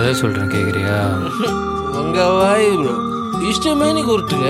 கதை சொல்றேன் கேக்குறியா உங்க வாய் ப்ரோ இஷ்டமே உருட்டுங்க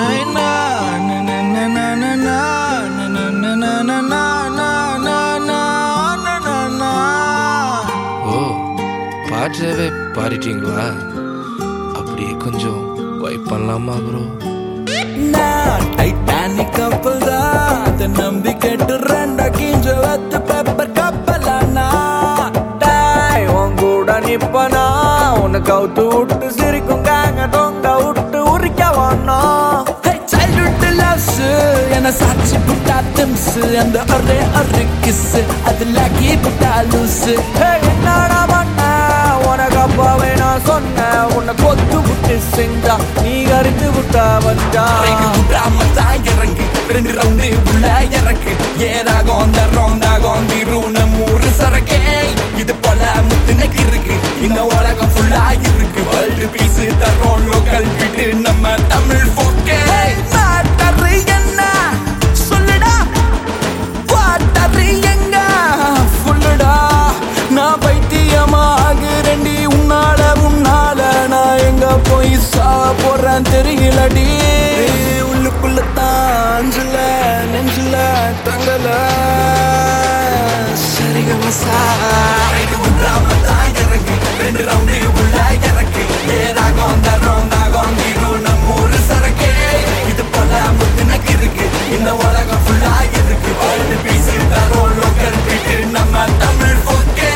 ஓ பாட்டவே பாடிட்டீங்களா அப்படியே கொஞ்சம் வைப் பண்ணலாமா ப்ரோ டைட்டானிக் கப்பல் தான் அதை நம்பி கேட்டு ரெண்டா கிஞ்ச வத்து பேப்பர் கப்பலானா டாய் உன் கூட நிப்பனா உன்னை கவுத்து விட்டு சிரிக்கும் காங்க தொங்க விட்டு உரிக்க வேணும் சைல்ட்ஹுட் லவ்ஸ் என்ன சாட்சி புட்டா திம்ஸ் அந்த ஒரே ஒரு கிஸ் அதுல கீ புட்டா லூஸ் என்னடா பண்ண உனக்கு அப்பாவே நான் சொன்னேன் உன்னை கொத்து விட்டு செஞ்சா நீ கறிந்து விட்டா வந்தா இறங்கு ரெண்டு ரவுண்டு உள்ள இறக்கு ஏதாகும் அந்த ரவுண்டாகும் திருவுன மூறு சரக்கே இது போல முத்துனக்கு இருக்கு இந்த உலகம் ஃபுல்லா இருக்கு வேர்ல்டு பீஸ் தரோம் லோக்கல் விட்டு நம்ம தமிழ் போக்கே மாட்டரு என்ன சொல்லுடா வாட்டரு எங்க ஃபுல்லுடா நான் பைத்தியமாகிறேன்டி உன்னால உன்னால நான் எங்க போய் சா போறேன் தெரியலடி உள்ளுக்குள்ள தாஞ்சல நெஞ்சில தங்கல சரிகமசா ரெண்டு ரவுண்டு உள்ள இறக்கு ஏதாகும் அந்த ரவுண்டாகும் நம்ம ஒரு சரக்கே இது போல முத்துனக்கு இருக்கு இந்த உலகம் ஃபுல்லா இருக்கு வேர்ல்டு பீஸ் தரோம் லோக்கல் விட்டு நம்ம தமிழ் போக்கே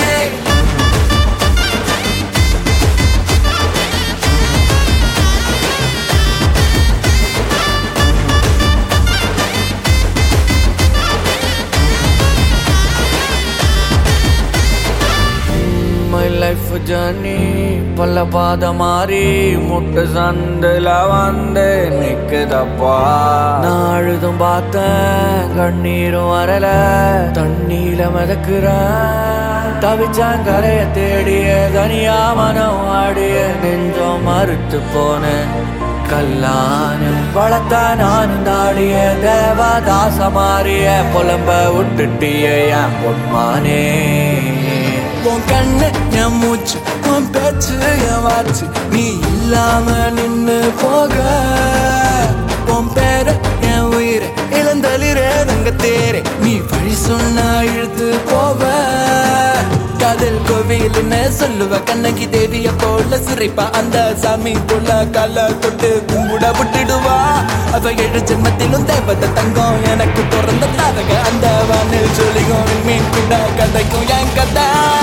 மை லைஃப் ஜர்னி பல பாத மாறி முட்டு சந்தில வந்து நிக்குதப்பா நான் அழுதும் பார்த்தேன் கண்ணீரும் வரல தண்ணீல மிதக்குறேன் தவிச்சான் கரைய தேடிய தனியா மனம் ஆடிய நெஞ்சம் மறுத்து போனேன் கல்லான வளர்த்தா நான் தாடிய தேவதாச மாறிய புலம்ப விட்டுட்டிய என் பொன்மானே உன் கண்ணு என் மூச்சு உன் பேச்சு என் வாச்சு நீ இல்லாம நின்னு போக உன் பேர என் உயிர் இளந்தளிரே தங்க தேரே நீ வழி சொன்னா இழுத்து போவ காதல் கோவில்னு சொல்லுவ கண்ணகி தேவிய போல சிரிப்பா அந்த சாமி போல கால தொட்டு கும்பிட விட்டுடுவா அவ ஏழு ஜென்மத்திலும் தேவத தங்கம் எனக்கு பிறந்த தாரக அந்த வானில் ஜொலிகும் மீன் கூட கதைக்கும் என் கதை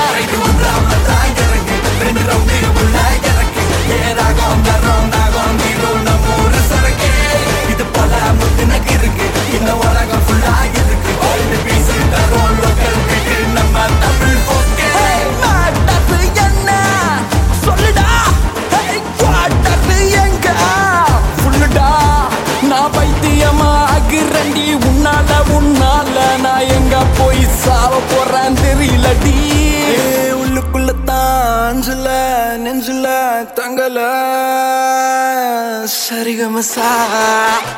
ரெண்டு ரவுண்டு உள்ள இறக்கு ஏதாகும் அந்த ரவுண்டாகும் நம்ம ஒரு சரக்கே இது போல முத்துனக்கு இருக்கு இந்த உலகம் ஃபுல்லா இருக்கு வேர்ல்டு பீஸ் தரோம் லோக்கல் விட்டு நம்ம தமிழ் போக்கே மாட்டது என்ன சொல்லுடா குவாட்டது எங்க ஃபுல்லுடா நான் பைத்தியமா ஆகிறண்டி உன்னால உன்னால நான் எங்க போய் சாவ போறேன் தெரியலடி உள்ளுக்குள்ள தாஞ்சல நெஞ்சில தங்கல சரிகமசா